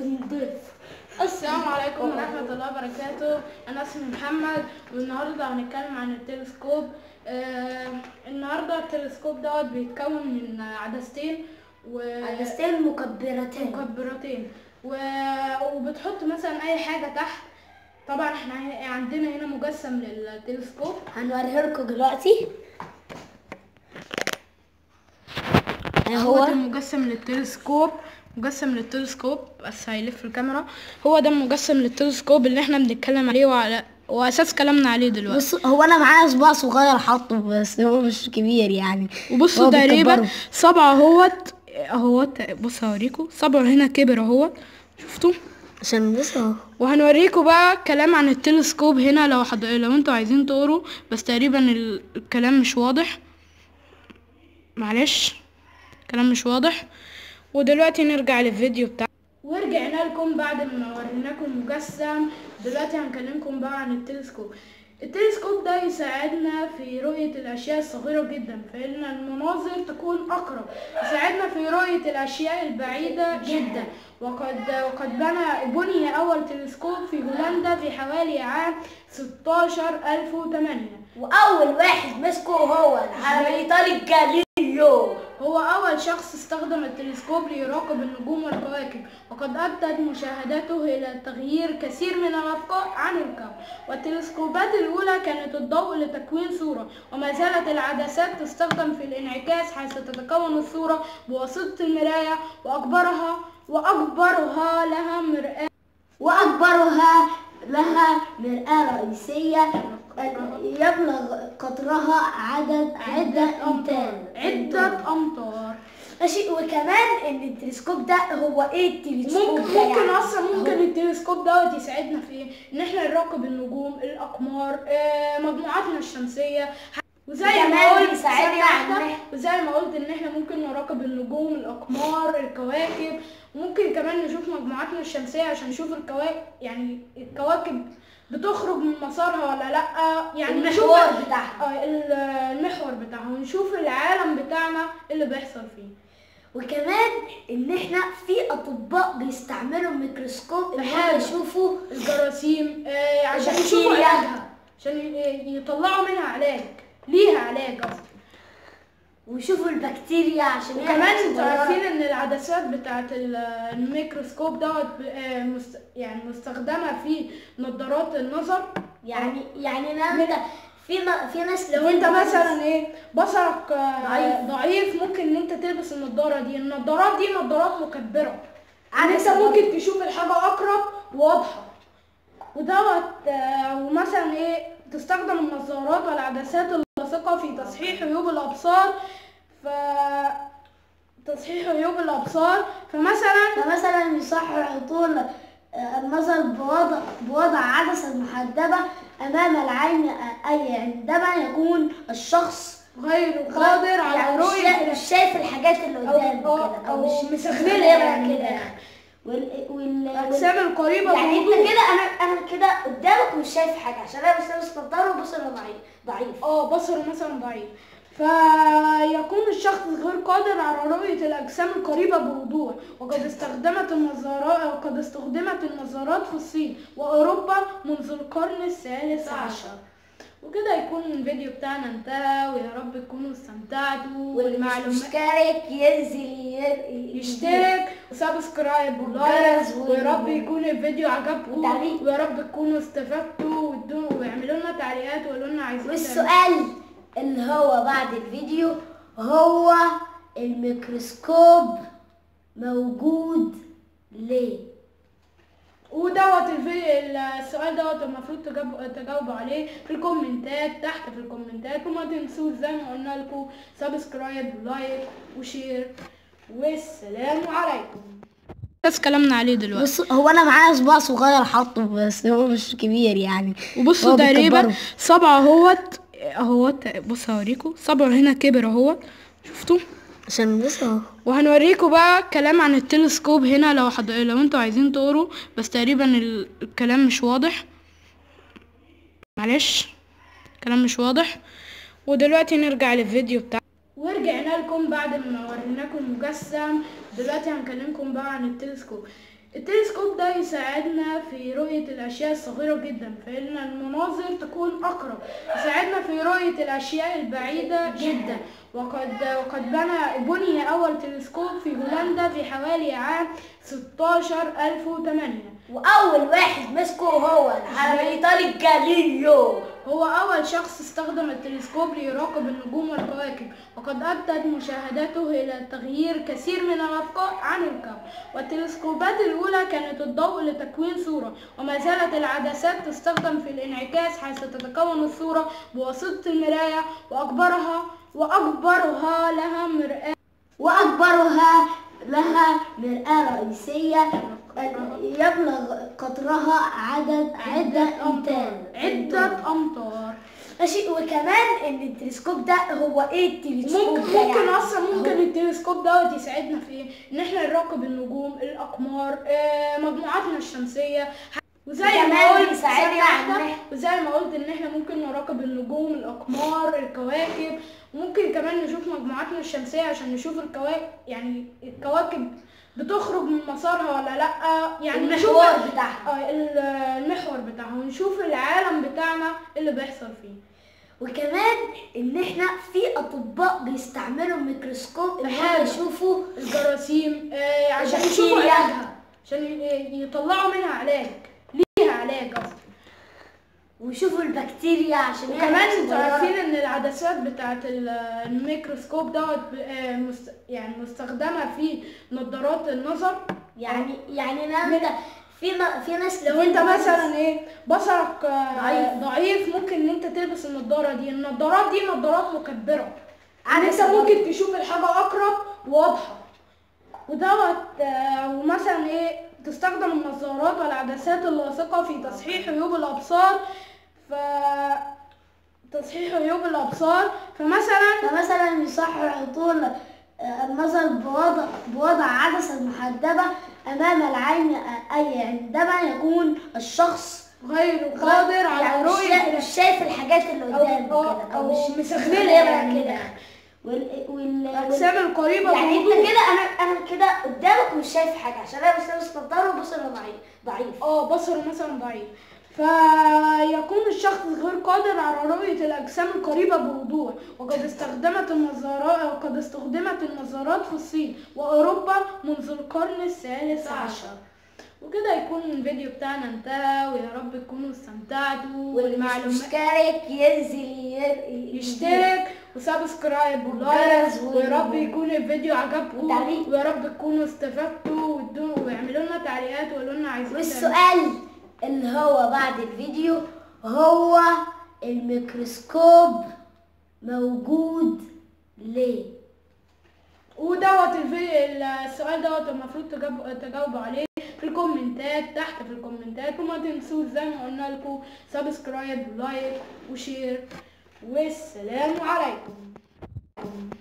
نضيف السلام عليكم ورحمة الله وبركاته أنا اسمي محمد والنهاردة هنتكلم عن التلسكوب آه النهاردة التلسكوب دوت بيتكون من عدستين و عدستين مكبرتين مكبرتين و... وبتحط مثلا أي حاجة تحت طبعا احنا عندنا هنا مجسم للتلسكوب هنوريه لكم دلوقتي هو هو ده مجسم للتلسكوب مجسم للتلسكوب بس هيلف الكاميرا هو ده مجسم للتلسكوب اللي احنا بنتكلم عليه وعلى واساس كلامنا عليه دلوقتي بص هو انا معايا صباع صغير حاطه بس هو مش كبير يعني وبصوا هو تقريبا بيكبره. صبعه اهوت اهوت بص هوريكم صبعه هنا كبر اهوت شفتوا عشان بص اهو وهنوريكم بقى كلام عن التلسكوب هنا لو حد... لو انتوا عايزين تقروا بس تقريبا ال- الكلام مش واضح معلش الكلام مش واضح ودلوقتي نرجع للفيديو بتاع ورجعنا لكم بعد ما وريناكم المجسم دلوقتي هنكلمكم بقى عن التلسكوب التلسكوب ده يساعدنا في رؤية الأشياء الصغيرة جدا فإن المناظر تكون أقرب يساعدنا في رؤية الأشياء البعيدة جدا وقد وقد بنى بني أول تلسكوب في هولندا في حوالي عام 16008 واول واحد مسكه هو العالم الايطالي جاليليو هو أول شخص استخدم التلسكوب ليراقب النجوم والكواكب وقد أدت مشاهداته إلى تغيير كثير من الأفكار عن الكون والتلسكوبات الأولى كانت الضوء لتكوين صورة وما زالت العدسات تستخدم في الانعكاس حيث تتكون الصورة بواسطة المراية وأكبرها وأكبرها لها مرآة واكبرها لها مرآة رئيسية يبلغ قطرها عدد عدة أمتار عدة أمتار ماشي وكمان ان التلسكوب ده هو ايه التلسكوب ممكن ده ممكن يعني؟ اصلا ممكن التلسكوب دوت يساعدنا في إيه؟ ان احنا نراقب النجوم الاقمار آه، مجموعاتنا الشمسيه وزي ما وكمان قلت بيساعدنا ثانية على واحدة، إن وزي ما قلت ان احنا ممكن نراقب النجوم الاقمار الكواكب ممكن كمان نشوف مجموعاتنا الشمسيه عشان نشوف الكواكب يعني الكواكب بتخرج من مسارها ولا لا يعني نشوف المحور بتاعها آه، ال- المحور بتاعها ونشوف العالم بتاعنا اللي بيحصل فيه وكمان ان احنا في اطباء بيستعملوا الميكروسكوب ان هم لحاجة. يشوفوا الجراثيم آه عشان البكتيريا. يشوفوا علاجها عشان ي- يطلعوا منها علاج ليها علاج اصلا ويشوفوا البكتيريا عشان هي وكمان انتوا صغيرة. عارفين ان العدسات بتاعت ال- الميكروسكوب دوت ب- آه، مست- يعني مستخدمه في نظارات النظر يعني يعني لو انت في ن- في ناس لو كتير انت بتلبس- مثلا ايه بصرك آه، ضعيف. ضعيف ممكن ان انت تلبس النضاره دي النضارات دي نضارات مكبره ان انت عدسة ممكن تشوف الحاجه اقرب وواضحه ودوت آه، ومثلا ايه تستخدم النظارات والعدسات اللاصقه في تصحيح عيوب الابصار ف تصحيح عيوب الابصار فمثلا فمثلا يصحح طول آه، النظر بوضع بوضع عدسة محدبة أمام العين آه، أي عندما يكون الشخص غير قادر على يعني مش رؤيه شايف- مش شايف الحاجات اللي أو- قدامه أو- كده أو مش مسغلة مسغلة يعني. كده وال وال الاجسام القريبه يعني انت بوضوح. كده انا انا كده قدامك مش شايف حاجه عشان انا مش لابس نضاره وبصري ضعيف ضعيف اه بصره مثلا ضعيف فيكون الشخص غير قادر على رؤية الأجسام القريبة بوضوح وقد استخدمت النظارات وقد استخدمت النظارات في الصين وأوروبا منذ القرن الثالث عشر وكده يكون الفيديو بتاعنا انتهى ويا رب تكونوا استمتعتوا واللي مش والمعلومات مشترك ينزل ي- يشترك وسبسكرايب والجرس ولايك وال- ويا رب يكون الفيديو عجبكم والتعليق. ويا رب تكونوا استفدتوا وادوا- واعملوا لنا تعليقات وقولوا لنا عايزين تعملوا والسؤال اللي هو بعد الفيديو هو الميكروسكوب موجود ليه ودوت الفي... السؤال دوت المفروض تجاوب... تجاوبوا عليه في الكومنتات تحت في الكومنتات وما تنسوش زي ما قلنا لكم سبسكرايب ولايك وشير والسلام عليكم بس كلامنا عليه دلوقتي بص هو انا معايا صباع صغير حاطه بس هو مش كبير يعني وبصوا هو تقريبا بيكبره. صبعه اهوت اهوت بص هوريكم صبعه هنا كبر اهوت شفتوا عشان بص اهو وهنوريكم بقى كلام عن التلسكوب هنا لو حد... لو انتوا عايزين تقروا بس تقريبا ال- الكلام مش واضح معلش الكلام مش واضح ودلوقتي نرجع للفيديو بتاع ورجعنا لكم بعد ما وريناكم المجسم دلوقتي هنكلمكم بقى عن التلسكوب التلسكوب ده يساعدنا في رؤية الأشياء الصغيرة جدا فإن المناظر تكون أقرب يساعدنا في رؤية الأشياء البعيدة جدا وقد وقد بنى بني أول تلسكوب في هولندا في حوالي عام 16008 واول واحد مسكه هو العالم الايطالي جاليليو هو أول شخص استخدم التلسكوب ليراقب النجوم والكواكب وقد أدت مشاهداته إلى تغيير كثير من الأفكار عن الكون والتلسكوبات الأولى كانت الضوء لتكوين صورة وما زالت العدسات تستخدم في الانعكاس حيث تتكون الصورة بواسطة المراية وأكبرها وأكبرها لها مرآة واكبرها لها مرآة رئيسية يبلغ قطرها عدد عدة أمتار عدة أمتار ماشي وكمان ان التلسكوب ده هو ايه التلسكوب ممكن ده ممكن يعني؟ اصلا ممكن التلسكوب دوت يساعدنا في إيه؟ ان احنا نراقب النجوم الاقمار آه، مجموعاتنا الشمسيه وزي ما وكمان قلت بيساعدنا ثانية على واحدة، إن وزي ما قلت ان احنا ممكن نراقب النجوم الاقمار الكواكب ممكن كمان نشوف مجموعاتنا الشمسيه عشان نشوف الكواكب يعني الكواكب بتخرج من مسارها ولا لا يعني نشوف المحور بتاعها آه، ال- المحور بتاعها ونشوف العالم بتاعنا اللي بيحصل فيه وكمان ان احنا في اطباء بيستعملوا الميكروسكوب ان هم بحاجة. يشوفوا الجراثيم آه، عشان البكتيريا. يشوفوا علاجها عشان ي- يطلعوا منها علاج ليها علاج قصدي ويشوفوا البكتيريا عشان هي وكمان انتوا صغيرة. عارفين ان العدسات بتاعت ال- الميكروسكوب دوت ب- آه، مست- يعني مستخدمه في نظارات النظر يعني يعني لو انت في ن- في ناس لو كتير انت بتلبس- مثلا ايه بصرك آه، ضعيف. ضعيف ممكن ان انت تلبس النضاره دي النضارات دي نضارات مكبره ان انت عدسة ممكن تشوف الحاجه اقرب وواضحه ودوت آه، ومثلا ايه تستخدم النظارات والعدسات اللاصقه في تصحيح عيوب الابصار ف تصحيح عيوب الابصار فمثلا فمثلا يصحح طول آه، النظر بوضع بوضع عدسة محدبة أمام العين آه، أي عندما يكون الشخص غير قادر على يعني مش شا- رؤيه مش شايف الحاجات اللي أو- قدامه أو- كده أو مش مسغلة مسغلة يعني. كده وال وال الاجسام القريبه يعني بوضوح. انت كده انا انا كده قدامك مش شايف حاجه عشان انا مش لابس نضاره وبصري ضعيف ضعيف اه بصره مثلا ضعيف فيكون الشخص غير قادر على رؤية الأجسام القريبة بوضوح وقد استخدمت النظارات وقد استخدمت النظارات في الصين وأوروبا منذ القرن الثالث عشر وكده يكون الفيديو بتاعنا انتهى ويا رب تكونوا استمتعتوا واللي مش والمعلومات مشترك ينزل ي- يشترك وسبسكرايب والجرس ولايك وال- ويا رب يكون الفيديو عجبكم وتعليق. ويا رب تكونوا استفدتوا وادوا- واعملوا لنا تعليقات وقولوا لنا عايزين تعملوا والسؤال اللي هو بعد الفيديو هو الميكروسكوب موجود ليه؟ ودوت الفي... السؤال دوت المفروض تجاوب... تجاوبوا عليه في الكومنتات تحت في الكومنتات وما تنسوش زي ما قلنا لكم سبسكرايب ولايك وشير والسلام عليكم